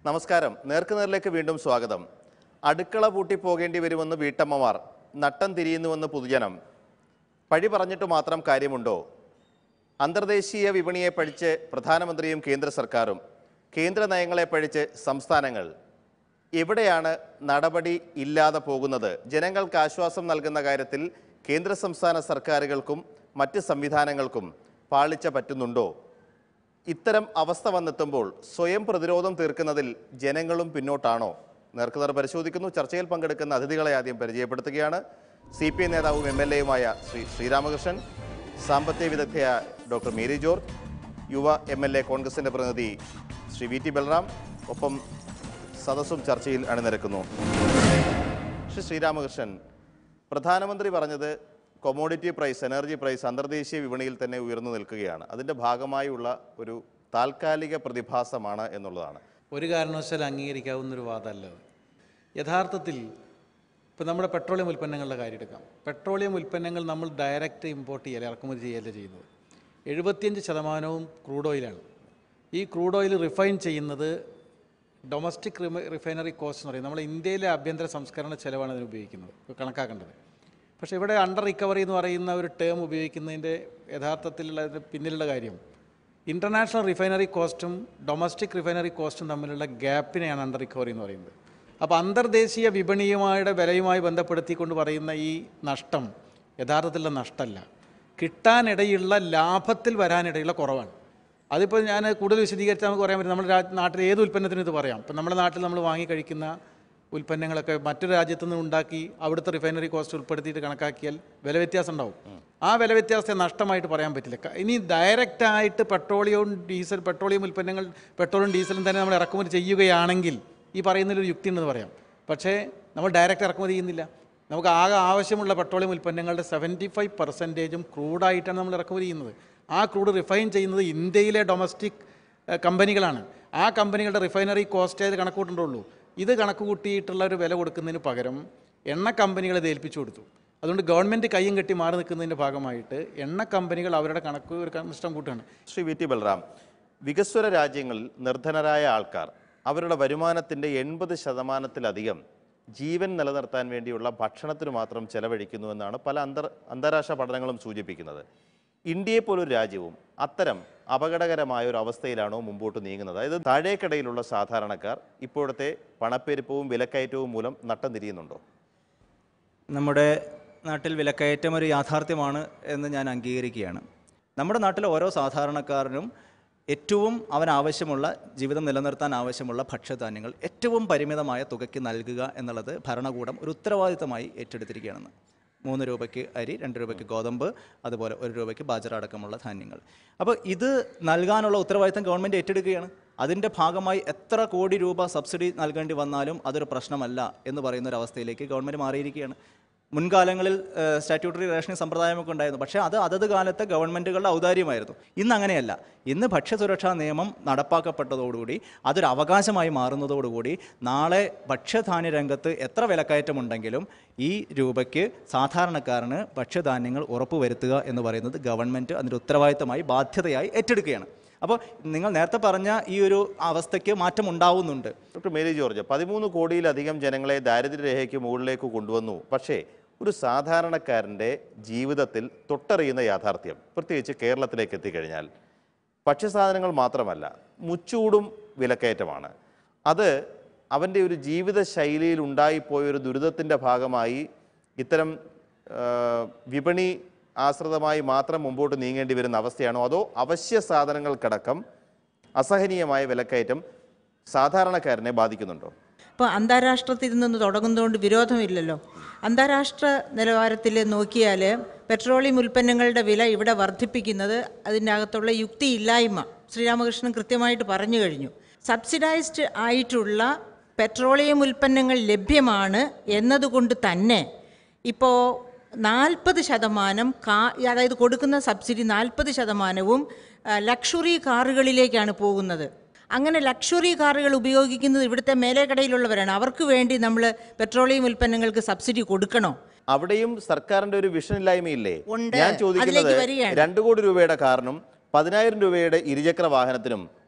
നമസ്കാരം നേർക്കുനേറിലേക്ക് വീണ്ടും സ്വാഗതം അടുക്കള പൂട്ടി പോകേണ്ടി വരുമെന്ന് വീട്ടമ്മമാർ നട്ടം തിരിയുന്നുവെന്ന് പൊതുജനം പഴി പറഞ്ഞിട്ട് മാത്രം കാര്യമുണ്ടോ അന്തർദേശീയ വിപണിയെ പഴിച്ച് പ്രധാനമന്ത്രിയും കേന്ദ്ര സർക്കാരും കേന്ദ്ര നയങ്ങളെ പഴിച്ച് സംസ്ഥാനങ്ങൾ എവിടെയാണ് നടപടി ഇല്ലാതെ പോകുന്നത് ജനങ്ങൾക്ക് ആശ്വാസം നൽകുന്ന കാര്യത്തിൽ കേന്ദ്ര സംസ്ഥാന സർക്കാരുകൾക്കും മറ്റ് സംവിധാനങ്ങൾക്കും പാളിച്ച പറ്റുന്നുണ്ടോ ഇത്തരം അവസ്ഥ വന്നെത്തുമ്പോൾ സ്വയം പ്രതിരോധം തീർക്കുന്നതിൽ ജനങ്ങളും പിന്നോട്ടാണോ നേർക്കുനേർ പരിശോധിക്കുന്നു ചർച്ചയിൽ പങ്കെടുക്കുന്ന അതിഥികളെ ആദ്യം പരിചയപ്പെടുത്തുകയാണ് സി പി ഐ നേതാവും എം എൽ എയുമായ ശ്രീ ശ്രീരാമകൃഷ്ണൻ സാമ്പത്തിക വിദഗ്ധയായ ഡോക്ടർ മേരി ജോർജ് യുവ എം എൽ എ കോൺഗ്രസിൻ്റെ പ്രതിനിധി ശ്രീ വി ടി ബൽറാം ഒപ്പം സദസ്സും ചർച്ചയിൽ അണിനിരക്കുന്നു ശ്രീ ശ്രീരാമകൃഷ്ണൻ പ്രധാനമന്ത്രി പറഞ്ഞത് കൊമോഡിറ്റി പ്രൈസ് എനർജി പ്രൈസ് അന്തർദേശീയ വിപണിയിൽ തന്നെ ഉയർന്നു നിൽക്കുകയാണ് അതിൻ്റെ ഭാഗമായുള്ള ഒരു താൽക്കാലിക പ്രതിഭാസമാണ് എന്നുള്ളതാണ് ഒരു കാരണവശാലും അംഗീകരിക്കാവുന്നൊരു വാദമല്ല അത് യഥാർത്ഥത്തിൽ ഇപ്പോൾ നമ്മുടെ പെട്രോളിയം ഉൽപ്പന്നങ്ങളുടെ കാര്യം എടുക്കാം പെട്രോളിയം ഉൽപ്പന്നങ്ങൾ നമ്മൾ ഡയറക്റ്റ് ഇമ്പോർട്ട് ചെയ്യല ഇറക്കുമതി ചെയ്യല്ല ചെയ്യുന്നത് എഴുപത്തിയഞ്ച് ശതമാനവും ക്രൂഡ് ഓയിലാണ് ഈ ക്രൂഡ് ഓയിൽ റിഫൈൻ ചെയ്യുന്നത് ഡൊമസ്റ്റിക് റിഫൈനറി കോസ്റ്റ് എന്ന് പറയും നമ്മൾ ഇന്ത്യയിലെ ആഭ്യന്തര സംസ്കരണ ചെലവാണ് അതിന് ഉപയോഗിക്കുന്നത് ഇപ്പോൾ കണക്കാക്കേണ്ടത് പക്ഷേ ഇവിടെ അണ്ടർ റിക്കവറി എന്ന് പറയുന്ന ഒരു ടേം ഉപയോഗിക്കുന്നതിൻ്റെ യഥാർത്ഥത്തിലുള്ള അതിൻ്റെ പിന്നിലുള്ള കാര്യം ഇൻ്റർനാഷണൽ റിഫൈനറി കോസ്റ്റും ഡൊമസ്റ്റിക് റിഫൈനറി കോസ്റ്റും തമ്മിലുള്ള ഗ്യാപ്പിനെയാണ് അണ്ടർ റിക്കവറി എന്ന് പറയുന്നത് അപ്പോൾ അന്തർദേശീയ വിപണിയുമായുടെ വിലയുമായി ബന്ധപ്പെടുത്തിക്കൊണ്ട് പറയുന്ന ഈ നഷ്ടം യഥാർത്ഥത്തിലുള്ള നഷ്ടമല്ല കിട്ടാനിടയുള്ള ലാഭത്തിൽ വരാനിടയുള്ള കുറവാണ് അതിപ്പോൾ ഞാൻ കൂടുതൽ വിശദീകരിച്ചാൽ നമുക്ക് പറയാൻ പറ്റും നമ്മുടെ രാ- നാട്ടിൽ ഏത് ഉൽപ്പന്നത്തിനും ഇത് പറയാം ഇപ്പം നമ്മുടെ നാട്ടിൽ നമ്മൾ വാങ്ങി കഴിക്കുന്ന ഉൽപ്പന്നങ്ങളൊക്കെ മറ്റൊരു രാജ്യത്തു നിന്ന് ഉണ്ടാക്കി അവിടുത്തെ റിഫൈനറി കോസ്റ്റ് ഉൾപ്പെടുത്തിയിട്ട് കണക്കാക്കിയാൽ വില വ്യത്യാസം ഉണ്ടാവും ആ വില വ്യത്യാസത്തെ നഷ്ടമായിട്ട് പറയാൻ പറ്റില്ല ക- ഇനി ഡയറക്റ്റ് ആയിട്ട് പെട്രോളിയവും ഡീസൽ പെട്രോളിയം ഉൽപ്പന്നങ്ങൾ പെട്രോളും ഡീസലും തന്നെ നമ്മൾ ഇറക്കുമതി ചെയ്യുകയാണെങ്കിൽ ഈ പറയുന്നതിലൊരു യുക്തി ഉണ്ടെന്ന് പറയാം പക്ഷേ നമ്മൾ ഡയറക്റ്റ് ഇറക്കുമതി ചെയ്യുന്നില്ല നമുക്ക് ആകെ ആവശ്യമുള്ള പെട്രോളിയം ഉൽപ്പന്നങ്ങളുടെ സെവൻറ്റി ഫൈവ് പെർസെൻറ്റേജും ക്രൂഡായിട്ടാണ് നമ്മൾ ഇറക്കുമതി ചെയ്യുന്നത് ആ ക്രൂഡ് റിഫൈൻ ചെയ്യുന്നത് ഇന്ത്യയിലെ ഡൊമസ്റ്റിക് ഏഹ്, കമ്പനികളാണ് ആ കമ്പനികളുടെ റിഫൈനറി കോസ്റ്റ് ആയത് കണക്ക് കൂട്ടേണ്ടുള്ളൂ ഇത് കണക്ക് കൂട്ടിയിട്ടുള്ള ഒരു വില കൊടുക്കുന്നതിന് പകരം എണ്ണ കമ്പനികളെ ഇത് ഏൽപ്പിച്ചു കൊടുത്തു അതുകൊണ്ട് ഗവൺമെൻറ് കയ്യും കെട്ടി മാറി നിൽക്കുന്നതിൻ്റെ ഭാഗമായിട്ട് എണ്ണ കമ്പനികൾ അവരുടെ കണക്ക് ഒരു നഷ്ടം കൂട്ടുകയാണ് ശ്രീ വി ടി ബൽറാം വികസ്വര രാജ്യങ്ങളിൽ നിർധനരായ ആൾക്കാർ അവരുടെ വരുമാനത്തിൻ്റെ എൺപത് ശതമാനത്തിലധികം ജീവൻ നിലനിർത്താൻ വേണ്ടിയുള്ള ഭക്ഷണത്തിന് മാത്രം ചെലവഴിക്കുന്നുവെന്നാണ് പല അന്തർ അന്താരാഷ്ട്ര പഠനങ്ങളും സൂചിപ്പിക്കുന്നത് ഇന്ത്യയെ പോലൊരു രാജ്യവും അത്തരം അപകടകരമായ ഒരു അവസ്ഥയിലാണോ മുമ്പോട്ട് നീങ്ങുന്നത് അതായത് താഴേക്കിടയിലുള്ള സാധാരണക്കാർ ഇപ്പോഴത്തെ പണപ്പെരുപ്പവും വിലക്കയറ്റവും മൂലം നട്ടം തിരിയുന്നുണ്ടോ നമ്മുടെ നാട്ടിൽ വിലക്കയറ്റം ഒരു യാഥാർത്ഥ്യമാണ് എന്ന് ഞാൻ അംഗീകരിക്കുകയാണ് നമ്മുടെ നാട്ടിലെ ഓരോ സാധാരണക്കാരനും ഏറ്റവും അവൻ ആവശ്യമുള്ള ജീവിതം നിലനിർത്താൻ ആവശ്യമുള്ള ഭക്ഷ്യധാന്യങ്ങൾ ഏറ്റവും പരിമിതമായ തുകയ്ക്ക് നൽകുക എന്നുള്ളത് ഭരണകൂടം ഒരു ഉത്തരവാദിത്തമായി ഏറ്റെടുത്തിരിക്കുകയാണെന്ന് മൂന്ന് രൂപയ്ക്ക് അരി രണ്ട് രൂപയ്ക്ക് ഗോതമ്പ് അതുപോലെ ഒരു രൂപയ്ക്ക് ബാജറ അടക്കമുള്ള ധാന്യങ്ങൾ അപ്പോൾ ഇത് നൽകാനുള്ള ഉത്തരവാദിത്തം ഗവൺമെൻറ് ഏറ്റെടുക്കുകയാണ് അതിൻ്റെ ഭാഗമായി എത്ര കോടി രൂപ സബ്സിഡി നൽകേണ്ടി വന്നാലും അതൊരു പ്രശ്നമല്ല എന്ന് പറയുന്ന ഒരു അവസ്ഥയിലേക്ക് ഗവൺമെൻറ് മാറിയിരിക്കുകയാണ് മുൻകാലങ്ങളിൽ സ്റ്റാറ്റ്യൂട്ടറി റേഷനിങ് സമ്പ്രദായമൊക്കെ ഉണ്ടായിരുന്നു പക്ഷേ അത് അതത് കാലത്തെ ഗവൺമെൻറ്റുകളുടെ ഔദാര്യമായിരുന്നു ഇന്ന് അങ്ങനെയല്ല ഇന്ന് ഭക്ഷ്യസുരക്ഷാ നിയമം നടപ്പാക്കപ്പെട്ടതോടുകൂടി അതൊരു അവകാശമായി മാറുന്നതോടുകൂടി നാളെ ഭക്ഷ്യധാന്യ രംഗത്ത് എത്ര വിലക്കയറ്റമുണ്ടെങ്കിലും ഈ രൂപയ്ക്ക് സാധാരണക്കാരന് ഭക്ഷ്യധാന്യങ്ങൾ ഉറപ്പുവരുത്തുക എന്ന് പറയുന്നത് ഗവൺമെൻറ് അതിൻ്റെ ഉത്തരവാദിത്തമായി ബാധ്യതയായി ഏറ്റെടുക്കുകയാണ് അപ്പോൾ നിങ്ങൾ നേരത്തെ പറഞ്ഞ ഈ ഒരു അവസ്ഥയ്ക്ക് മാറ്റം ഉണ്ടാവുന്നുണ്ട് ഡോക്ടർ മേരി ജോർജ് പതിമൂന്ന് കോടിയിലധികം ജനങ്ങളെ ദാരിദ്ര്യരേഖയ്ക്ക് മുകളിലേക്ക് കൊണ്ടുവന്നു പക്ഷേ ഒരു സാധാരണക്കാരൻ്റെ ജീവിതത്തിൽ തൊട്ടറിയുന്ന യാഥാർത്ഥ്യം പ്രത്യേകിച്ച് കേരളത്തിലേക്ക് എത്തിക്കഴിഞ്ഞാൽ ഭക്ഷ്യസാധനങ്ങൾ മാത്രമല്ല മുച്ചൂടും വിലക്കയറ്റമാണ് അത് അവൻ്റെ ഒരു ജീവിത ശൈലിയിൽ ഉണ്ടായിപ്പോയ ഒരു ദുരിതത്തിൻ്റെ ഭാഗമായി ഇത്തരം ആ, വിപണി ആശ്രിതമായി മാത്രം മുമ്പോട്ട് നീങ്ങേണ്ടി വരുന്ന അവസ്ഥയാണോ അതോ അവശ്യ സാധനങ്ങൾക്കടക്കം അസഹനീയമായ വിലക്കയറ്റം സാധാരണക്കാരനെ ബാധിക്കുന്നുണ്ടോ ഇപ്പോൾ അന്താരാഷ്ട്രത്തിൽ നിന്ന് തുടങ്ങുന്നതുകൊണ്ട് വിരോധമില്ലല്ലോ അന്താരാഷ്ട്ര നിലവാരത്തിൽ നോക്കിയാൽ പെട്രോളിയം ഉൽപ്പന്നങ്ങളുടെ വില ഇവിടെ വർദ്ധിപ്പിക്കുന്നത് അതിൻ്റെ അകത്തുള്ള യുക്തിയില്ലായ്മ ശ്രീരാമകൃഷ്ണൻ കൃത്യമായിട്ട് പറഞ്ഞു കഴിഞ്ഞു സബ്സിഡൈസ്ഡ് ആയിട്ടുള്ള പെട്രോളിയം ഉൽപ്പന്നങ്ങൾ ലഭ്യമാണ് എന്നതുകൊണ്ട് തന്നെ ഇപ്പോൾ നാൽപ്പത് ശതമാനം കാ അതായത് കൊടുക്കുന്ന സബ്സിഡി നാൽപ്പത് ശതമാനവും ലക്ഷറി കാറുകളിലേക്കാണ് പോകുന്നത് അങ്ങനെ ലക്ഷറി കാറുകൾ ഉപയോഗിക്കുന്നത് ഇവിടുത്തെ മേലേക്കടയിലുള്ളവരാണ് അവർക്ക് വേണ്ടി നമ്മൾ പെട്രോളിയം ഉൽപ്പന്നങ്ങൾക്ക് സബ്സിഡി കൊടുക്കണോ അവിടെയും സർക്കാരിന്റെ ഒരു വിഷൻ ഇല്ലായ്മയില്ലേ ഉണ്ട്. ഞാൻ അതിലേക്ക് ചോദിക്കുന്നത് വരികയാണ്. രണ്ടു കോടി രൂപയുടെ കാറിനും പതിനായിരം രൂപയുടെ ഇരുചക്ര വാഹനത്തിനും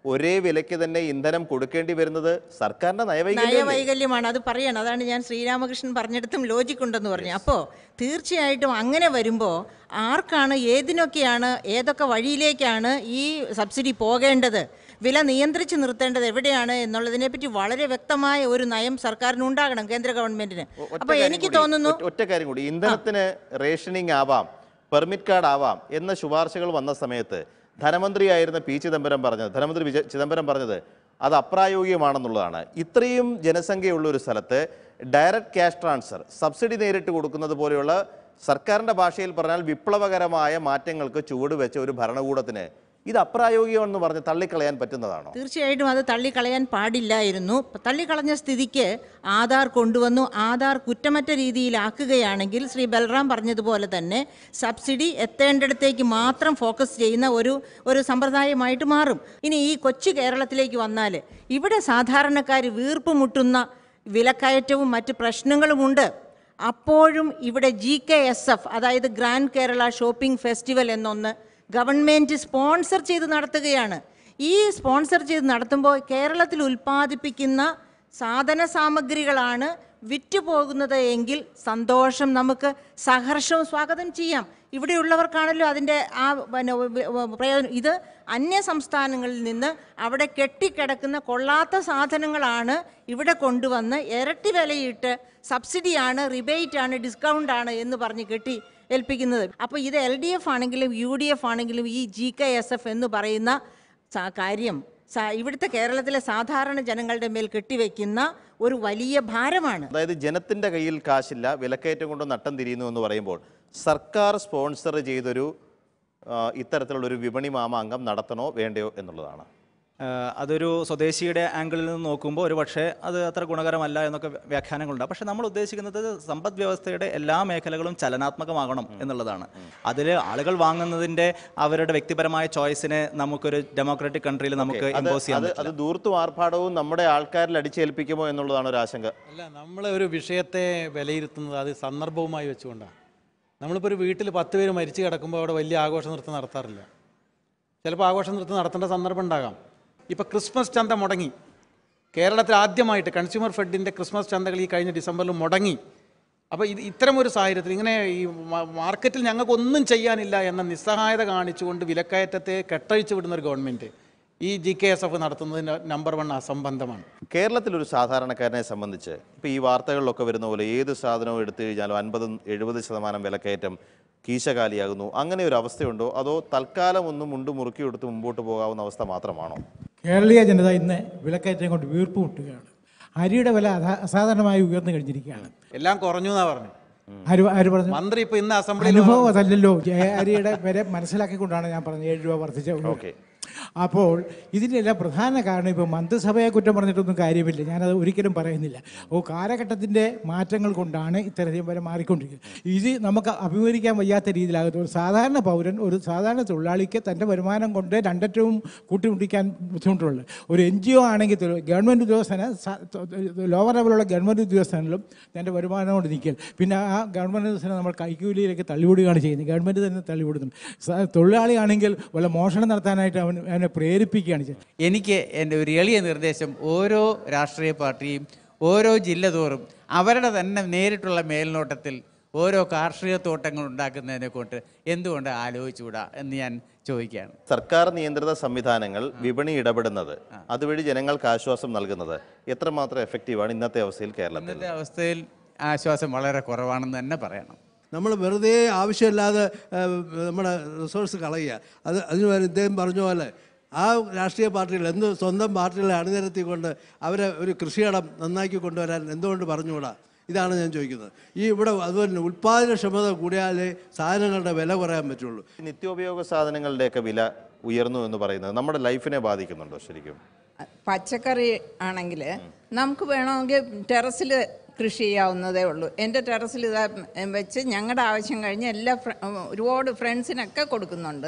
ഒരേ വിലയ്ക്ക് തന്നെ ഇന്ധനം കൊടുക്കേണ്ടി വരുന്നത് സർക്കാരിന്റെ നയവൈകല്യം നയവൈകല്യമാണ് അത് പറയണം അതാണ് ഞാൻ ശ്രീരാമകൃഷ്ണൻ പറഞ്ഞിടത്തും ലോജിക് ഉണ്ടെന്ന് പറഞ്ഞു അപ്പോൾ തീർച്ചയായിട്ടും അങ്ങനെ വരുമ്പോൾ ആർക്കാണ് ഏതിനൊക്കെയാണ് ഏതൊക്കെ വഴിയിലേക്കാണ് ഈ സബ്സിഡി പോകേണ്ടത് വില നിയന്ത്രിച്ച് നിർത്തേണ്ടത് എവിടെയാണ് എന്നുള്ളതിനെപ്പറ്റി വളരെ വ്യക്തമായ ഒരു നയം സർക്കാരിന് ഉണ്ടാകണം കേന്ദ്ര ഗവൺമെന്റിന് ഒറ്റ അപ്പോൾ കാര്യം എനിക്ക് കൂടി, തോന്നുന്നു ഒറ്റ- ഒറ്റ കാര്യം കൂടി ഇന്ധനത്തിന് റേഷനിങ് ആവാം പെർമിറ്റ് കാർഡ് ആവാം എന്ന ശുപാർശകൾ വന്ന സമയത്ത് ധനമന്ത്രിയായിരുന്ന പി ചിദംബരം പറഞ്ഞത് ധനമന്ത്രി വിജയ ചിദംബരം പറഞ്ഞത് അത് അപ്രായോഗികമാണെന്നുള്ളതാണ് ഇത്രയും ജനസംഖ്യയുള്ള ഒരു സ്ഥലത്ത് ഡയറക്റ്റ് ക്യാഷ് ട്രാൻസ്ഫർ സബ്സിഡി നേരിട്ട് കൊടുക്കുന്നത് പോലെയുള്ള സർക്കാരിന്റെ ഭാഷയിൽ പറഞ്ഞാൽ വിപ്ലവകരമായ മാറ്റങ്ങൾക്ക് ചുവട് വെച്ച ഒരു ഭരണകൂടത്തിന് ഇത് അപ്രായോഗികമെന്ന് പറഞ്ഞ് തള്ളിക്കളയാൻ പറ്റുന്നതാണോ തീർച്ചയായിട്ടും അത് തള്ളിക്കളയാൻ പാടില്ലായിരുന്നു തള്ളിക്കളഞ്ഞ സ്ഥിതിക്ക് ആധാർ കൊണ്ടുവന്നു ആധാർ കുറ്റമറ്റ രീതിയിലാക്കുകയാണെങ്കിൽ ശ്രീ ബൽറാം പറഞ്ഞതുപോലെ തന്നെ സബ്സിഡി എത്തേണ്ടിടത്തേക്ക് മാത്രം ഫോക്കസ് ചെയ്യുന്ന ഒരു ഒരു സമ്പ്രദായമായിട്ട് മാറും ഇനി ഈ കൊച്ചു കേരളത്തിലേക്ക് വന്നാൽ ഇവിടെ സാധാരണക്കാർ വീർപ്പ് മുട്ടുന്ന വിലക്കയറ്റവും മറ്റ് പ്രശ്നങ്ങളുമുണ്ട് അപ്പോഴും ഇവിടെ ജി കെ എസ് എഫ് അതായത് ഗ്രാൻഡ് കേരള ഷോപ്പിംഗ് ഫെസ്റ്റിവൽ എന്നൊന്ന് ഗവൺമെൻറ് സ്പോൺസർ ചെയ്ത് നടത്തുകയാണ് ഈ സ്പോൺസർ ചെയ്ത് നടത്തുമ്പോൾ കേരളത്തിൽ ഉൽപ്പാദിപ്പിക്കുന്ന സാധന സാമഗ്രികളാണ് വിറ്റ് പോകുന്നത് എങ്കിൽ സന്തോഷം നമുക്ക് സഹർഷവും സ്വാഗതം ചെയ്യാം ഇവിടെയുള്ളവർക്കാണല്ലോ അതിൻ്റെ ആ പിന്നെ വ- വ- പ്രയോജനം ഇത് അന്യ സംസ്ഥാനങ്ങളിൽ നിന്ന് അവിടെ കെട്ടിക്കിടക്കുന്ന കൊള്ളാത്ത സാധനങ്ങളാണ് ഇവിടെ കൊണ്ടുവന്ന് ഇരട്ടി വിലയിട്ട് സബ്സിഡിയാണ് റിബേറ്റ് ആണ് ഡിസ്കൗണ്ട് ആണ് എന്ന് പറഞ്ഞ് കെട്ടി ഏൽപ്പിക്കുന്നത് അപ്പോൾ ഇത് എൽ ഡി എഫ് ആണെങ്കിലും യു ഡി എഫ് ആണെങ്കിലും ഈ ജി കെ എസ് എഫ് എന്ന് പറയുന്ന സ- കാര്യം സ- ഇവിടുത്തെ കേരളത്തിലെ സാധാരണ ജനങ്ങളുടെ മേൽ കെട്ടിവെക്കുന്ന ഒരു വലിയ ഭാരമാണ് അതായത് ജനത്തിന്റെ കയ്യിൽ കാശില്ല വിലക്കയറ്റം കൊണ്ട് നട്ടം തിരിയുന്നു എന്ന് പറയുമ്പോൾ സർക്കാർ സ്പോൺസർ ചെയ്തൊരു ആ, ഇത്തരത്തിലുള്ള ഒരു വിപണി മാമാങ്കം നടത്തണോ വേണ്ടയോ എന്നുള്ളതാണ് ആഹ് അതൊരു സ്വദേശിയുടെ ആംഗിളിൽ നിന്ന് നോക്കുമ്പോൾ ഒരു പക്ഷേ അത് അത്ര ഗുണകരമല്ല എന്നൊക്കെ വ്യ- വ്യാഖ്യാനങ്ങളുണ്ട് പക്ഷേ നമ്മൾ ഉദ്ദേശിക്കുന്നത് സമ്പദ് വ്യവസ്ഥയുടെ എല്ലാ മേഖലകളും ചലനാത്മകമാകണം എന്നുള്ളതാണ് അതിൽ ആളുകൾ വാങ്ങുന്നതിൻ്റെ അവരുടെ വ്യക്തിപരമായ ചോയ്സിനെ നമുക്കൊരു ഡെമോക്രാറ്റിക് കൺട്രിയിൽ നമുക്ക് അത് ഇമ്പോസ് ചെയ്യാൻ അത് പറ്റില്ല അത് ദൂർത്തും ആർഭാടവും നമ്മുടെ ആൾക്കാരിൽ അടിച്ചേൽപ്പിക്കുമോ എന്നുള്ളതാണ് ഒരു ആശങ്ക അല്ല നമ്മൾ ഒരു വിഷയത്തെ വിലയിരുത്തുന്നത് അത് സന്ദർഭവുമായി വെച്ചുകൊണ്ടാണ് നമ്മളിപ്പോൾ ഒരു വീട്ടിൽ പത്ത് പേര് മരിച്ചു കിടക്കുമ്പോൾ അവിടെ വലിയ ആഘോഷ നൃത്തം നടത്താറില്ല ചിലപ്പോൾ ആഘോഷ നൃത്തം നടത്തേണ്ട സന്ദർഭം ഉണ്ടാകാം ഇപ്പോൾ ക്രിസ്മസ് ചന്ത മുടങ്ങി കേരളത്തിൽ ആദ്യമായിട്ട് കൺസ്യൂമർ ഫെഡിൻ്റെ ക്രിസ്മസ് ചന്തകൾ ഈ കഴിഞ്ഞ ഡിസംബറിൽ മുടങ്ങി അപ്പോൾ ഇത് ഇത്തരം ഒരു സാഹചര്യത്തിൽ ഇങ്ങനെ ഈ മാ- മാർക്കറ്റിൽ ഞങ്ങൾക്കൊന്നും ചെയ്യാനില്ല എന്ന നിസ്സഹായത കാണിച്ചുകൊണ്ട് വിലക്കയറ്റത്തെ കെട്ടഴിച്ചു വിടുന്ന ഒരു ഗവൺമെൻറ് ഈ ജി കെ എസ് എഫ് നടത്തുന്നതിന് നമ്പർ വൺ അസംബന്ധമാണ് കേരളത്തിലൊരു സാധാരണക്കാരനെ സംബന്ധിച്ച് ഇപ്പോൾ ഈ വാർത്തകളിലൊക്കെ വരുന്ന പോലെ ഏത് സാധനവും എടുത്തു കഴിഞ്ഞാലും അൻപതും എഴുപത് ശതമാനം വിലക്കയറ്റം കീശകാലിയാകുന്നു അങ്ങനെ ഒരു അവസ്ഥയുണ്ടോ അതോ തൽക്കാലം ഒന്ന് മുണ്ട് മുറുക്കി എടുത്ത് മുമ്പോട്ട് പോകാവുന്ന അവസ്ഥ മാത്രമാണോ കേരളീയ ജനത ഇന്ന് വിലക്കയറ്റം കൊണ്ട് വീർപ്പ് മുട്ടുകയാണ് അരിയുടെ വില അസാ- അസാധാരണമായി ഉയർന്നു കഴിഞ്ഞിരിക്കുകയാണ് എല്ലാം കുറഞ്ഞു എന്നാണ് പറഞ്ഞു ആര് ആര് പറഞ്ഞു മന്ത്രി ഇപ്പൊ ഇന്ന് അസംബ്ലിയിൽ അനുഭവം അതല്ലല്ലോ ജയ അരിയുടെ വില മനസ്സിലാക്കിക്കൊണ്ടാണ് ഞാൻ പറഞ്ഞത് ഏഴ് രൂപ വർദ്ധിച്ച ഓക്കെ അപ്പോൾ ഇതിൻ്റെ എല്ലാം പ്രധാന കാരണം ഇപ്പോൾ മന്ത്രിസഭയെ കുറ്റം പറഞ്ഞിട്ടൊന്നും കാര്യമില്ല ഞാനത് ഒരിക്കലും പറയുന്നില്ല ഓ കാലഘട്ടത്തിൻ്റെ മാറ്റങ്ങൾ കൊണ്ടാണ് ഇത്തരത്തിൽ വരെ മാറിക്കൊണ്ടിരിക്കുന്നത് ഇത് നമുക്ക് അഭിമുഖീകരിക്കാൻ വയ്യാത്ത രീതിയിലാകുന്നു ഒരു സാധാരണ പൗരൻ ഒരു സാധാരണ തൊഴിലാളിക്ക് തൻ്റെ വരുമാനം കൊണ്ട് രണ്ടറ്റവും കൂട്ടിമുട്ടിക്കാൻ ബുദ്ധിമുട്ടുള്ളത് ഒരു എൻ ജി ഒ ആണെങ്കിൽ തൊഴിൽ- ഗവൺമെൻറ് ഉദ്യോഗസ്ഥന് സ- തൊ- ലോവർ ലെവലുള്ള ഗവൺമെൻറ് ഉദ്യോഗസ്ഥനിലും തൻ്റെ വരുമാനം കൊണ്ട് നിൽക്കൽ പിന്നെ ആ ഗവൺമെൻറ് ഉദ്യോഗസ്ഥനെ നമ്മൾ കൈക്കൂലിയിലേക്ക് തള്ളിവിടുകയാണ് ചെയ്യുന്നത് ഗവൺമെൻറ് തന്നെ തള്ളിവിടുന്നുണ്ട് സ- തൊഴിലാളിയാണെങ്കിൽ വല്ല മോഷണം നടത്താനായിട്ട് അവൻ അവനെ പ്രേരിപ്പിക്കുകയാണ് ചെയ്യുന്നത് എനിക്ക് എൻ്റെ ഒരു എളിയ നിർദ്ദേശം ഓരോ രാഷ്ട്രീയ പാർട്ടിയും ഓരോ ജില്ല തോറും അവരുടെ തന്നെ നേരിട്ടുള്ള മേൽനോട്ടത്തിൽ ഓരോ കാർഷിക തോട്ടങ്ങൾ ഉണ്ടാക്കുന്നതിനെ കൊണ്ട് എന്തുകൊണ്ട് ആലോചിച്ചുകൂടാ എന്ന് ഞാൻ ചോദിക്കുകയാണ് സർക്കാർ നിയന്ത്രിത സംവിധാനങ്ങൾ വിപണി ഇടപെടുന്നത് അതുവഴി ജനങ്ങൾക്ക് ആശ്വാസം നൽകുന്നത് എത്രമാത്രം എഫക്റ്റീവാണ് ഇന്നത്തെ അവസ്ഥയിൽ കേരളത്തിൽ ഇന്നത്തെ അവസ്ഥയിൽ ആശ്വാസം വളരെ കുറവാണെന്ന് തന്നെ പറയണം നമ്മൾ വെറുതെ ആവശ്യമില്ലാതെ ആ, നമ്മുടെ റിസോഴ്സ് കളയുക അത് അതിന് പകരം ഇദ്ദേഹം പറഞ്ഞ പോലെ ആ രാഷ്ട്രീയ പാർട്ടികൾ എന്ത് സ്വന്തം പാർട്ടികളെ അണിനിരത്തിക്കൊണ്ട് അവരെ ഒരു കൃഷിയിടം നന്നാക്കി കൊണ്ടുവരാൻ എന്തുകൊണ്ട് പറഞ്ഞുകൂടാ ഇതാണ് ഞാൻ ചോദിക്കുന്നത് ഈ ഇവിടെ അതുപോലെ തന്നെ ഉൽപ്പാദനക്ഷമത കൂടിയാലേ സാധനങ്ങളുടെ വില കുറയാൻ പറ്റുള്ളൂ നിത്യോപയോഗ സാധനങ്ങളുടെയൊക്കെ വില ഉയർന്നു എന്ന് പറയുന്നത് നമ്മുടെ ലൈഫിനെ ബാധിക്കുന്നുണ്ടോ ശരിക്കും പച്ചക്കറി ആണെങ്കിൽ നമുക്ക് വേണമെങ്കിൽ ടെറസിൽ കൃഷി ചെയ്യാവുന്നതേ ഉള്ളൂ എൻ്റെ ടെറസിൽ ഇതാ വെച്ച് ഞങ്ങളുടെ ആവശ്യം കഴിഞ്ഞ് എല്ലാ ഫ്ര- ഒരുപാട് ഫ്രണ്ട്സിനൊക്കെ കൊടുക്കുന്നുണ്ട്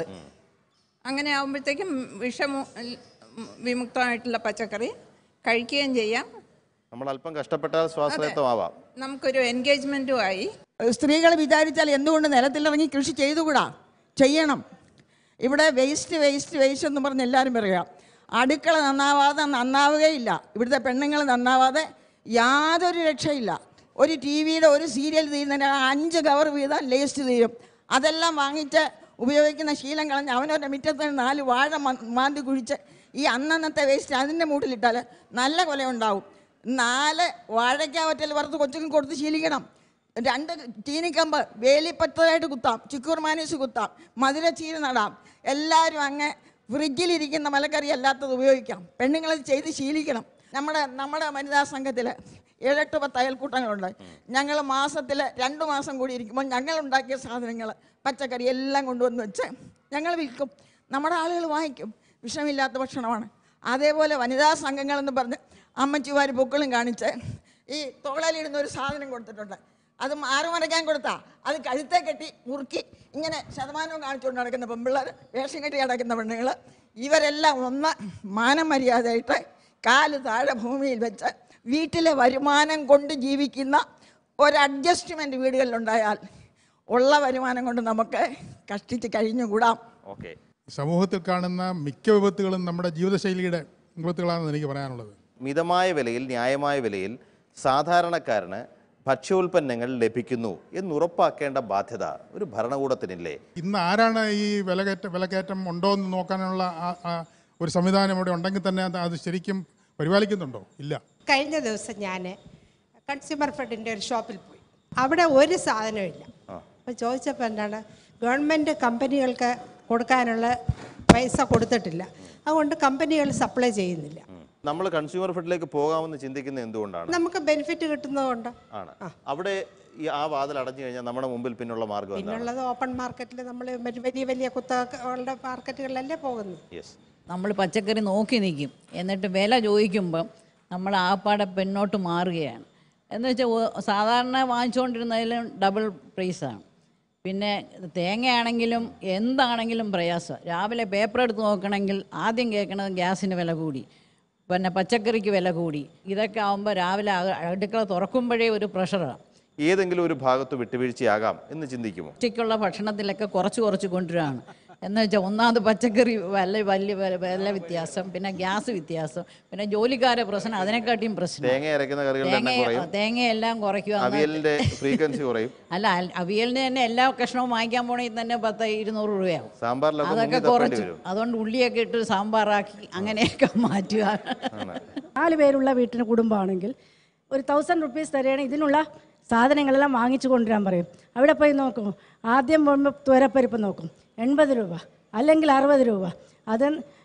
അങ്ങനെ ആകുമ്പോഴത്തേക്കും വിഷമു വിമുക്തമായിട്ടുള്ള പച്ചക്കറി കഴിക്കുകയും ചെയ്യാം നമ്മൾ അല്പം കഷ്ടപ്പെട്ടാൽ സ്വാശ്രയത്വമാവാം നമുക്കൊരു എൻഗേജ്മെൻറ്റും ആയി സ്ത്രീകൾ വിചാരിച്ചാൽ എന്തുകൊണ്ട് നിലത്തിലിറങ്ങി കൃഷി ചെയ്തുകൂടാ ചെയ്യണം ഇവിടെ വേസ്റ്റ് വേസ്റ്റ് വേസ്റ്റ് എന്ന് പറഞ്ഞ് എല്ലാവരും പറയുക അടുക്കള നന്നാവാതെ നന്നാവുകയില്ല ഇവിടുത്തെ പെണ്ണുങ്ങൾ നന്നാവാതെ യാതൊരു രക്ഷയില്ല ഒരു ടി വിയുടെ ഒരു സീരിയൽ തീരുന്നതിന് അഞ്ച് കവർ വീതം ലേസ്റ്റ് തീരും അതെല്ലാം വാങ്ങിച്ച് ഉപയോഗിക്കുന്ന ശീലം കളഞ്ഞ് അവനവൻ്റെ മുറ്റത്ത് നിന്ന് നാല് വാഴ മ- മാന്തി കുഴിച്ച് ഈ അന്നന്നത്തെ വേസ്റ്റ് അതിൻ്റെ മൂട്ടിലിട്ടാൽ നല്ല കൊല ഉണ്ടാവും നാല് വാഴയ്ക്ക വറ്റൽ വറുത്ത് കൊച്ചുങ്ങൾക്ക് കൊടുത്ത് ശീലിക്കണം രണ്ട് ചീനിക്കമ്പ് വേലിപ്പറ്റതായിട്ട് കുത്താം ചിക്കൂർ മാനീസ് കുത്താം മധുരച്ചീര നടാം എല്ലാവരും അങ്ങ് ഫ്രിഡ്ജിലിരിക്കുന്ന മലക്കറി അല്ലാത്തത് ഉപയോഗിക്കാം പെണ്ണുങ്ങൾ ചെയ്ത് ശീലിക്കണം നമ്മുടെ നമ്മുടെ വനിതാ സംഘത്തിൽ ഏഴെട്ട് പത്ത് അയൽക്കൂട്ടങ്ങളുണ്ട് ഞങ്ങൾ മാസത്തിൽ രണ്ട് മാസം കൂടി ഇരിക്കുമ്പോൾ ഞങ്ങൾ ഉണ്ടാക്കിയ സാധനങ്ങൾ പച്ചക്കറി എല്ലാം കൊണ്ടുവന്ന് വെച്ച് ഞങ്ങൾ വിൽക്കും നമ്മുടെ ആളുകൾ വാങ്ങിക്കും വിഷമില്ലാത്ത ഭക്ഷണമാണ് അതേപോലെ വനിതാ സംഘങ്ങളെന്ന് പറഞ്ഞ് അമ്മച്ചിമാർ പൂക്കളും കാണിച്ച് ഈ തോളയിലിടുന്ന ഒരു സാധനം കൊടുത്തിട്ടുണ്ട് അത് മാറുമറയ്ക്കാൻ കൊടുത്താ അത് കഴുത്തെ കെട്ടി മുറുക്കി ഇങ്ങനെ ശതമാനവും കാണിച്ചുകൊണ്ട് നടക്കുന്ന പെൺപിള്ളേർ വേഷം കെട്ടി നടക്കുന്ന പെണ്ണുങ്ങൾ ഇവരെല്ലാം ഒന്ന് മാനം മര്യാദയായിട്ട് കാല് താഴെ ഭൂമിയിൽ വെച്ച് വീട്ടിലെ വരുമാനം കൊണ്ട് ജീവിക്കുന്ന ഒരു അഡ്ജസ്റ്റ്മെൻറ്റ് വീടുകളിലുണ്ടായാൽ ഉള്ള വരുമാനം കൊണ്ട് നമുക്ക് കഷ്ടിച്ച് കഴിഞ്ഞുകൂടാം ഓക്കെ സമൂഹത്തിൽ കാണുന്ന മിക്ക വിപത്തുകളും നമ്മുടെ ജീവിതശൈലിയുടെ വിപത്തുകളാണെന്ന് എനിക്ക് പറയാനുള്ളത് മിതമായ വിലയിൽ ന്യായമായ വിലയിൽ സാധാരണക്കാരന് ഭക്ഷ്യോൽപ്പന്നങ്ങൾ ലഭിക്കുന്നു എന്ന് ഉറപ്പാക്കേണ്ട ബാധ്യത ഒരു ഭരണകൂടത്തിനില്ലേ ഇന്ന് ആരാണ് ഈ വിലകയറ്റ വിലക്കയറ്റം ഉണ്ടോ എന്ന് നോക്കാനുള്ള ആ- ആ ഒരു സംവിധാനം ഇവിടെ ഉണ്ടെങ്കിൽ തന്നെ അത് അത് ശരിക്കും പരിപാലിക്കുന്നുണ്ടോ ഇല്ല കഴിഞ്ഞ ദിവസം ഞാൻ കൺസ്യൂമർ ഫെഡിൻ്റെ ഒരു ഷോപ്പിൽ പോയി അവിടെ ഒരു സാധനവും ഇല്ല അപ്പോൾ ചോദിച്ചപ്പോൾ എന്താണ് ഗവൺമെൻറ് കമ്പനികൾക്ക് കൊടുക്കാനുള്ള പൈസ കൊടുത്തിട്ടില്ല അതുകൊണ്ട് കമ്പനികൾ സപ്ലൈ ചെയ്യുന്നില്ല നമ്മൾ കൺസ്യൂമർ ഫെഡിലേക്ക് പോകാമെന്ന് ചിന്തിക്കുന്നത് എന്തുകൊണ്ടാണ് നമുക്ക് ബെനിഫിറ്റ് കിട്ടുന്നതുകൊണ്ട് ആണ് അവിടെ ഈ ആ വാതിൽ അടഞ്ഞു കഴിഞ്ഞാൽ നമ്മുടെ മുമ്പിൽ പിന്നുള്ള മാർഗം എന്താണ് പിന്നുള്ളത് ഓപ്പൺ മാർക്കറ്റിൽ നമ്മൾ വലിയ വലിയ കുത്തകളുടെ മാർക്കറ്റുകളിലല്ലേ പോകുന്നത് യെസ് നമ്മൾ പച്ചക്കറി നോക്കി നിൽക്കും എന്നിട്ട് വില ചോദിക്കുമ്പം നമ്മൾ ആപ്പാടെ പിന്നോട്ട് മാറുകയാണ് എന്ന് വെച്ചാൽ ഒ- സാധാരണ വാങ്ങിച്ചുകൊണ്ടിരുന്നതിലും ഡബിൾ പ്രൈസാണ് പിന്നെ തേങ്ങയാണെങ്കിലും എന്താണെങ്കിലും പ്രയാസമാണ് രാവിലെ പേപ്പർ എടുത്ത് നോക്കണമെങ്കിൽ ആദ്യം കേൾക്കണത് ഗ്യാസിന് വില കൂടി പിന്നെ പച്ചക്കറിക്ക് വില കൂടി ഇതൊക്കെ ആകുമ്പോൾ രാവിലെ അക- അടുക്കള തുറക്കുമ്പോഴേ ഒരു പ്രഷറാണ് ഏതെങ്കിലും ഒരു ഭാഗത്ത് വിട്ടുവീഴ്ചയാകാം എന്ന് ചിന്തിക്കുമോ ഉച്ചയ്ക്കുള്ള ഭക്ഷണത്തിലൊക്കെ കുറച്ച് കുറച്ച് കൊണ്ടുവരികയാണ് എന്ന് വെച്ചാൽ ഒന്നാമത് പച്ചക്കറി വില വലിയ വില- വില വ്യത്യാസം പിന്നെ ഗ്യാസ് വ്യത്യാസം പിന്നെ ജോലിക്കാരെ പ്രശ്നം അതിനെക്കാട്ടിയും പ്രശ്നം തേങ്ങ അരയ്ക്കുന്ന കറികളുടെ എണ്ണം തേങ്ങ കുറയും തേങ്ങയെല്ലാം കുറയ്ക്കുക എന്ന് അവിയലിന്റെ ഫ്രീക്വൻസി കുറയും അല്ല അൽ- അവിയലിന് തന്നെ എല്ലാ കഷ്ണവും വാങ്ങിക്കാൻ പോണെങ്കിൽ തന്നെ പത്ത് ഇരുന്നൂറ് രൂപയാവും സാമ്പാറിലൊക്കെ അതൊക്കെ മുങ്ങി തപ്പേണ്ടി കുറച്ചു വരും അതുകൊണ്ട് ഉള്ളിയൊക്കെ ഇട്ട് സാമ്പാറാക്കി അങ്ങനെയൊക്കെ മാറ്റുക നാല് പേരുള്ള വീട്ടിന് കുടുംബമാണെങ്കിൽ ഒരു തൗസൻഡ് റുപ്പീസ് തരികയാണെങ്കിൽ ഇതിനുള്ള സാധനങ്ങളെല്ലാം വാങ്ങിച്ചു കൊണ്ടുവരാൻ പറയും അവിടെ പോയി നോക്കും ആദ്യം പോകുമ്പോൾ തുവരപ്പരിപ്പ് നോക്കും എൺപത് രൂപ അല്ലെങ്കിൽ അറുപത് രൂപ അത്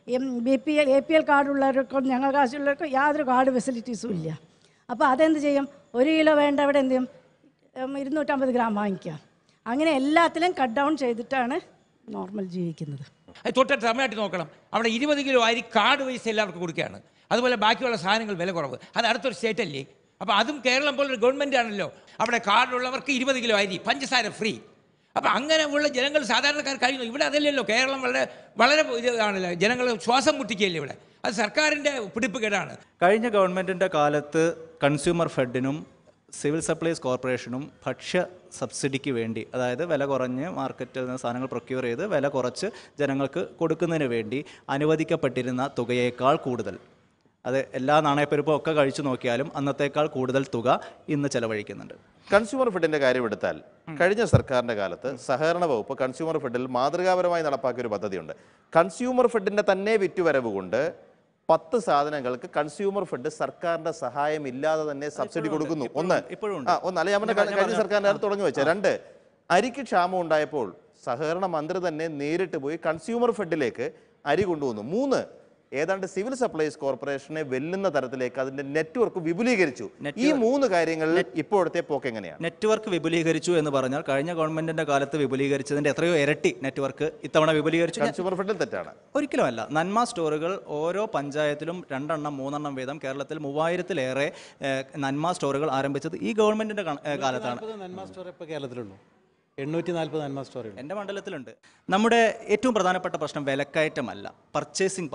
B P L A P L കാർഡുള്ളവർക്കും ഞങ്ങൾ കാശുള്ളവർക്കും യാതൊരു കാർഡ് ഫെസിലിറ്റീസും ഇല്ല അപ്പോൾ അതെന്ത് ചെയ്യും ഒരു കിലോ വേണ്ട അവിടെ എന്ത് ചെയ്യും ഉം, ഇരുന്നൂറ്റമ്പത് ഗ്രാം വാങ്ങിക്കുക അങ്ങനെ എല്ലാത്തിലും കട്ട് ഡൗൺ ചെയ്തിട്ടാണ് നോർമൽ ജീവിക്കുന്നത് അത് തൊട്ടടുത്ത് തമിഴ്നാട്ടിൽ നോക്കണം അവിടെ ഇരുപത് കിലോ അരി കാർഡ് വൈസ് എല്ലാവർക്കും കൊടുക്കുകയാണ് അതുപോലെ ബാക്കിയുള്ള സാധനങ്ങൾ വില കുറവ് അത് അടുത്തൊരു സ്റ്റേറ്റ് അല്ലേ അപ്പോൾ അതും കേരളം പോലൊരു ഗവൺമെൻറ് ആണല്ലോ അവിടെ കാർഡുള്ളവർക്ക് ഇരുപത് കിലോ അരി പഞ്ചസാര ഫ്രീ അപ്പോൾ അങ്ങനെ ഉള്ള ജനങ്ങൾ സാധാരണക്കാർ കഴിയുന്നു ഇവിടെ അതല്ലല്ലോ കേരളം വളരെ വളരെ ഇതാണല്ലോ ജനങ്ങൾ ശ്വാസം മുട്ടിക്കുകയല്ലേ ഇവിടെ അത് സർക്കാരിൻ്റെ പിടിപ്പുകേടാണ് കഴിഞ്ഞ ഗവൺമെൻറ്റിൻ്റെ കാലത്ത് കൺസ്യൂമർ ഫെഡിനും സിവിൽ സപ്ലൈസ് കോർപ്പറേഷനും ഭക്ഷ്യ സബ്സിഡിക്ക് വേണ്ടി അതായത് വില കുറഞ്ഞ് മാർക്കറ്റിൽ നിന്ന് സാധനങ്ങൾ പ്രൊക്യൂർ ചെയ്ത് വില കുറച്ച് ജനങ്ങൾക്ക് കൊടുക്കുന്നതിന് വേണ്ടി അനുവദിക്കപ്പെട്ടിരുന്ന തുകയേക്കാൾ കൂടുതൽ അത് എല്ലാ നാണയപ്പെരുപ്പും ഒക്കെ കഴിച്ചു നോക്കിയാലും അന്നത്തേക്കാൾ കൂടുതൽ തുക ഇന്ന് ചെലവഴിക്കുന്നുണ്ട് കൺസ്യൂമർ ഫെഡിന്റെ കാര്യം എടുത്താൽ കഴിഞ്ഞ സർക്കാരിന്റെ കാലത്ത് സഹകരണ വകുപ്പ് കൺസ്യൂമർ ഫെഡിൽ മാതൃകാപരമായി നടപ്പാക്കിയ ഒരു പദ്ധതിയുണ്ട് കൺസ്യൂമർ ഫെഡിന്റെ തന്നെ വിറ്റുവരവ് കൊണ്ട് പത്ത് സാധനങ്ങൾക്ക് കൺസ്യൂമർ ഫെഡ് സർക്കാരിന്റെ സഹായം ഇല്ലാതെ തന്നെ സബ്സിഡി കൊടുക്കുന്നു ഒന്ന് ഇപ്പോഴും ആ ഒന്ന് അല്ല ഞാൻ പറഞ്ഞ കഴിഞ്ഞ സർക്കാരിന്റെ കാലത്ത് തുടങ്ങി വെച്ചത് രണ്ട് അരിക്ക് ക്ഷാമം ഉണ്ടായപ്പോൾ സഹകരണ മന്ത്രി തന്നെ നേരിട്ട് പോയി കൺസ്യൂമർ ഫെഡിലേക്ക് അരി കൊണ്ടുവന്നു മൂന്ന് ഏതാണ്ട് സിവിൽ സപ്ലൈസ് കോർപ്പറേഷനെ വെല്ലുന്ന തരത്തിലേക്ക് അതിന്റെ നെറ്റ്വർക്ക് വിപുലീകരിച്ചു ഈ മൂന്ന് കാര്യങ്ങളിൽ ഇപ്പോഴത്തെ പോക്ക് എങ്ങനെയാണ് നെറ്റ്വർക്ക് വിപുലീകരിച്ചു എന്ന് പറഞ്ഞാൽ കഴിഞ്ഞ ഗവൺമെന്റിന്റെ കാലത്ത് വിപുലീകരിച്ചതിന്റെ എത്രയോ ഇരട്ടി നെറ്റ്വർക്ക് ഇത്തവണ വിപുലീകരിച്ചു ഞാൻ- കൺസ്യൂമർ ഫെഡിൽ തെറ്റാണ് ഒരിക്കലുമല്ല നന്മ സ്റ്റോറുകൾ ഓരോ പഞ്ചായത്തിലും രണ്ടെണ്ണം മൂന്നെണ്ണം വീതം കേരളത്തിൽ മൂവായിരത്തിലേറെ ഏഹ്, നന്മ സ്റ്റോറുകൾ ആരംഭിച്ചത് ഈ ഗവൺമെന്റിന്റെ കണ- ഏഹ്, കാലത്താണ് നാൽപ്പത് നന്മ സ്റ്റോർ ഇപ്പോൾ കേരളത്തിലുള്ളൂ എണ്ണൂറ്റി നാൽപ്പത് നന്മ സ്റ്റോറുകൾ എൻ്റെ മണ്ഡലത്തിലുണ്ട് നമ്മുടെ ഏറ്റവും പ്രധാനപ്പെട്ട പ്രശ്നം വിലക്കയറ്റമല്ല പർച്ചേസിംഗ് പവറാണ്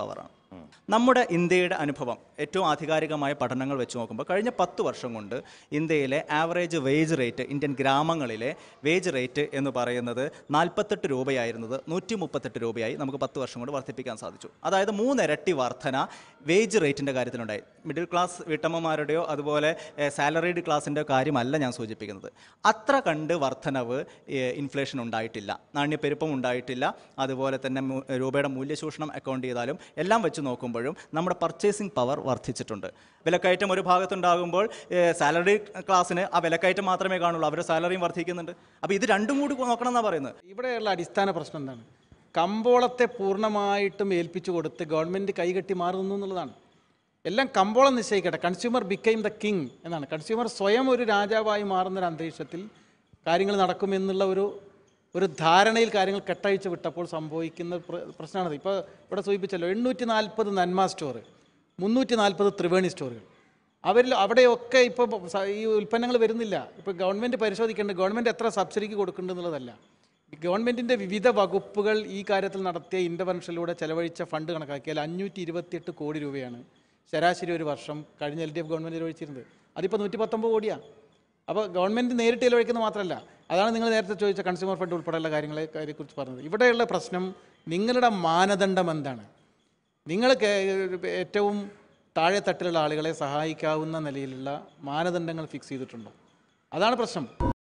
നമ്മുടെ ഇന്ത്യയുടെ അനുഭവം ഏറ്റവും ആധികാരികമായ പഠനങ്ങൾ വെച്ച് നോക്കുമ്പോൾ കഴിഞ്ഞ പത്ത് വർഷം കൊണ്ട് ഇന്ത്യയിലെ ആവറേജ് വേജ് റേറ്റ് ഇന്ത്യൻ ഗ്രാമങ്ങളിലെ വേജ് റേറ്റ് എന്ന് പറയുന്നത് നാൽപ്പത്തെട്ട് രൂപയായിരുന്നത് നൂറ്റി മുപ്പത്തെട്ട് രൂപയായി നമുക്ക് പത്ത് വർഷം കൊണ്ട് വർദ്ധിപ്പിക്കാൻ സാധിച്ചു അതായത് മൂന്നിരട്ടി വർധന വേജ് റേറ്റിൻ്റെ കാര്യത്തിലുണ്ടായി മിഡിൽ ക്ലാസ് വീട്ടമ്മമാരുടെയോ അതുപോലെ സാലറീഡ് ക്ലാസിൻ്റെ കാര്യമല്ല ഞാൻ സൂചിപ്പിക്കുന്നത് അത്ര കണ്ട് വർധനവ് ഏഹ്, ഇൻഫ്ലേഷൻ ഉണ്ടായിട്ടില്ല നാണ്യപ്പെരുപ്പം ഉണ്ടായിട്ടില്ല അതുപോലെ തന്നെ മു- രൂപയുടെ മൂല്യചൂഷണം അക്കൗണ്ട് ചെയ്താലും എല്ലാം വെച്ച് നോക്കുമ്പോഴും നമ്മുടെ പർച്ചേസിംഗ് പവർ വർദ്ധിച്ചിട്ടുണ്ട് വിലക്കയറ്റം ഒരു ഭാഗത്തുണ്ടാകുമ്പോൾ സാലറി ക്ലാസ്സിന് ആ വിലക്കയറ്റം മാത്രമേ കാണുള്ളൂ അവരുടെ സാലറിയും വർദ്ധിക്കുന്നുണ്ട് അപ്പോൾ ഇത് രണ്ടും കൂടി നോക്കണം എന്നാണ് പറയുന്നത് ഇവിടെയുള്ള അടിസ്ഥാന പ്രശ്നം എന്താണ് കമ്പോളത്തെ പൂർണ്ണമായിട്ടും ഏൽപ്പിച്ചു കൊടുത്ത് ഗവൺമെൻറ് കൈകെട്ടി മാറുന്നു എന്നുള്ളതാണ് എല്ലാം കമ്പോളം നിശ്ചയിക്കട്ടെ കൺസ്യൂമർ ബിക്കെയിം ദ കിങ് എന്നാണ് കൺസ്യൂമർ സ്വയം ഒരു രാജാവായി മാറുന്ന ഒരു അന്തരീക്ഷത്തിൽ കാര്യങ്ങൾ നടക്കുമെന്നുള്ള ഒരു ഒരു ധാരണയിൽ കാര്യങ്ങൾ കെട്ടഴിച്ച് വിട്ടപ്പോൾ സംഭവിക്കുന്ന പ്ര- പ്രശ്നമാണത് ഇപ്പോൾ ഇവിടെ സൂചിപ്പിച്ചല്ലോ എണ്ണൂറ്റി നാൽപ്പത് നന്മ സ്റ്റോർ മുന്നൂറ്റി നാൽപ്പത് ത്രിവേണി സ്റ്റോറുകൾ അവരിൽ അവിടെയൊക്കെ ഇപ്പോൾ ഈ ഉൽപ്പന്നങ്ങൾ വരുന്നില്ല ഇപ്പോൾ ഗവൺമെൻറ് പരിശോധിക്കേണ്ടത് ഗവൺമെൻറ് എത്ര സബ്സിഡിക്ക് കൊടുക്കുന്നുണ്ടെന്നുള്ളതല്ല ഗവൺമെൻറ്റിൻ്റെ വിവിധ വകുപ്പുകൾ ഈ കാര്യത്തിൽ നടത്തിയ ഇൻ്റർവെൻഷനിലൂടെ ചെലവഴിച്ച ഫണ്ട് കണക്കാക്കിയാൽ അഞ്ഞൂറ്റി ഇരുപത്തിയെട്ട് കോടി രൂപയാണ് ശരാശരി ഒരു വർഷം കഴിഞ്ഞ എൽ ഡി എഫ് ഗവൺമെൻറ് ചെലവഴിച്ചിരുന്നത് അതിപ്പോൾ നൂറ്റി പത്തൊമ്പത് കോടിയാണ് അപ്പോൾ ഗവൺമെൻറ് നേരിട്ട് ചെലവഴിക്കുന്നത് മാത്രമല്ല അതാണ് നിങ്ങൾ നേരത്തെ ചോദിച്ച കൺസ്യൂമർ ഫണ്ട് ഉൾപ്പെടെയുള്ള കാര്യങ്ങളെ കാര്യത്തെക്കുറിച്ച് പറഞ്ഞത് ഇവിടെയുള്ള പ്രശ്നം നിങ്ങളുടെ മാനദണ്ഡം എന്താണ് നിങ്ങൾ കേ- ഏറ്റവും താഴെത്തട്ടിലുള്ള ആളുകളെ സഹായിക്കാവുന്ന നിലയിലുള്ള മാനദണ്ഡങ്ങൾ ഫിക്സ് ചെയ്തിട്ടുണ്ടോ അതാണ് പ്രശ്നം